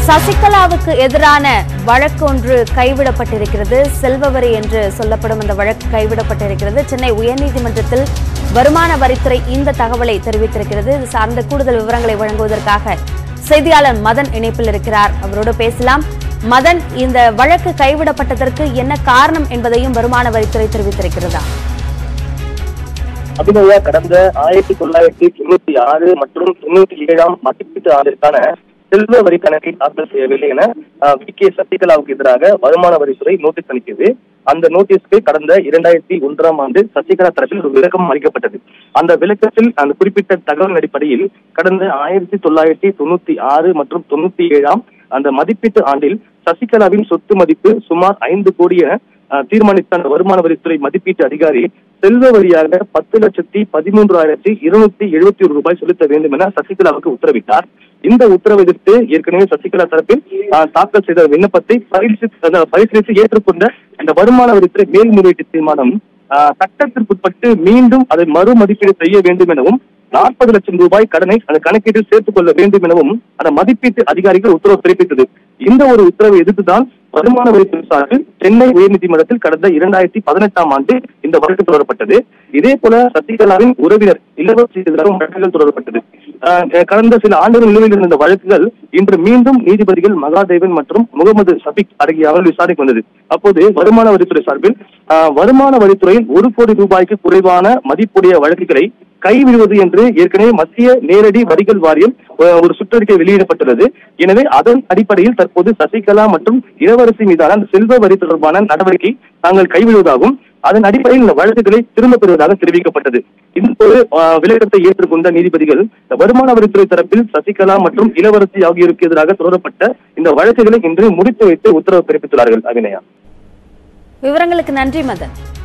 சசிகலாவுக்கு எதிரான வழக்கு ஒன்று கைவிடப்பட்டிருக்கிறது செல்வவரி என்று சொல்லப்படும் அந்த வழக்கு கைவிடப்பட்டிருக்கிறது சென்னை உயர்நீதிமன்றத்தில் வருமான வரித்துறை இந்த தகவலை தெரிவித்திருக்கிறது இது சார்ந்த கூடுதல் விவரங்களை வழங்குவதற்காக செய்தியாளர் மதன் இணைப்பில் இருக்கிறார் அவரோடு பேசலாம் மதன் இந்த வழக்கு கைவிடப்பட்டதற்கு என்ன காரணம் என்பதையும் வருமான வரித்துறை தெரிவித்திருக்கிறதா அபிநயா கடந்த ஆயிரத்தி தொள்ளாயிரத்தி தொண்ணூத்தி ஆறு மற்றும் தொண்ணூத்தி ஏழாம் மதிப்பீட்டு ஆண்டிற்கான செல்வ வரி கணக்கை தாக்கல் செய்யவில்லை என வி கே சசிகலாவுக்கு எதிராக வருமான வரித்துறை நோட்டீஸ் அளித்தது அந்த நோட்டீஸ்க்கு கடந்த இரண்டாயிரத்தி ஒன்றாம் ஆண்டு சசிகலா தரப்பில் ஒரு விளக்கம் அளிக்கப்பட்டது அந்த விளக்கத்தில் அந்த குறிப்பிட்ட தகவல் அடிப்படையில் கடந்த ஆயிரத்தி தொள்ளாயிரத்தி தொண்ணூத்தி ஆறு மற்றும் தொண்ணூத்தி ஏழாம் அந்த மதிப்பீட்டு ஆண்டில் சசிகலாவின் சொத்து மதிப்பு சுமார் ஐந்து கோடி என அஹ், தீர்மானித்த அந்த வருமான வரித்துறை மதிப்பீட்டு அதிகாரி செல்வ வரியாக பத்து லட்சத்தி பதிமூன்றாயிரத்தி இருநூத்தி எழுபத்தி ஒரு ரூபாய் செலுத்த வேண்டும் என சசிகலாவுக்கு உத்தரவிட்டார் இந்த உத்தரவை எதிர்த்து ஏற்கனவே சசிகலா தரப்பில் அஹ், தாக்கல் செய்த விண்ணப்பத்தை பரிசீலித்து அந்த பரிசீலித்து ஏற்றுக்கொண்ட இந்த வருமான வரித்துறை மேல்முறையீட்டு தீர்மானம் அஹ், சட்டத்திற்குட்பட்டு மீண்டும் அதை மறுமதிப்பீடு செய்ய வேண்டும் எனவும் நாற்பது லட்சம் ரூபாய் கடனை அந்த கணக்கீட்டில் சேர்த்துக் கொள்ள வேண்டும் எனவும் அந்த மதிப்பீட்டு அதிகாரிகள் உத்தரவு பிறப்பித்தது இந்த ஒரு உத்தரவை எதிர்த்துதான் வருமான வரித்துறை சார்பில் சென்னை உயர்நீதிமன்றத்தில் கடந்த இரண்டாயிரத்தி பதினெட்டாம் ஆண்டு இந்த வழக்கு தொடரப்பட்டது இதே போல சசிகலாவின் உறவினர் இளவரசி எதிராகவும் வழக்குகள் தொடரப்பட்டது ஆஹ் கடந்த சில ஆண்டுகள் நிலுவையில் இருந்த இந்த வழக்குகள் இன்று மீண்டும் நீதிபதிகள் மகாதேவன் மற்றும் முகமது ஷபிக் அடங்கிய அவர்கள் விசாரணைக்கு வந்தது அப்போது வருமான வரித்துறை சார்பில் ஆஹ் வருமான வரித்துறையில் ஒரு கோடி ரூபாய்க்கு குறைவான மதிப்புடைய வழக்குகளை கைவிடுவது என்று ஏற்கனவே மத்திய நேரடி வரிகள் வாரியம் அஹ், ஒரு சுற்றறிக்கை வெளியிடப்பட்டுள்ளது எனவே அதன் அடிப்படையில் தற்போது சசிகலா மற்றும் இளவரசி மீதான அந்த செல்வ வரி தொடர்பான நடவடிக்கை தாங்கள் கைவிடுவதாகவும் அதன் அடிப்படையில் இந்த வழக்குகளை திரும்பப் பெறுவதாக தெரிவிக்கப்பட்டது இந்த ஒரு அஹ், விளக்கத்தை ஏற்றுக்கொண்ட நீதிபதிகள் இந்த வருமான வரித்துறை தரப்பில் சசிகலா மற்றும் இளவரசி ஆகியோருக்கு எதிராக தொடரப்பட்ட இந்த வழக்குகளை இன்று முடித்து வைத்து உத்தரவு பிறப்பித்துள்ளார்கள் அபிநயா விவரங்களுக்கு நன்றி மதன்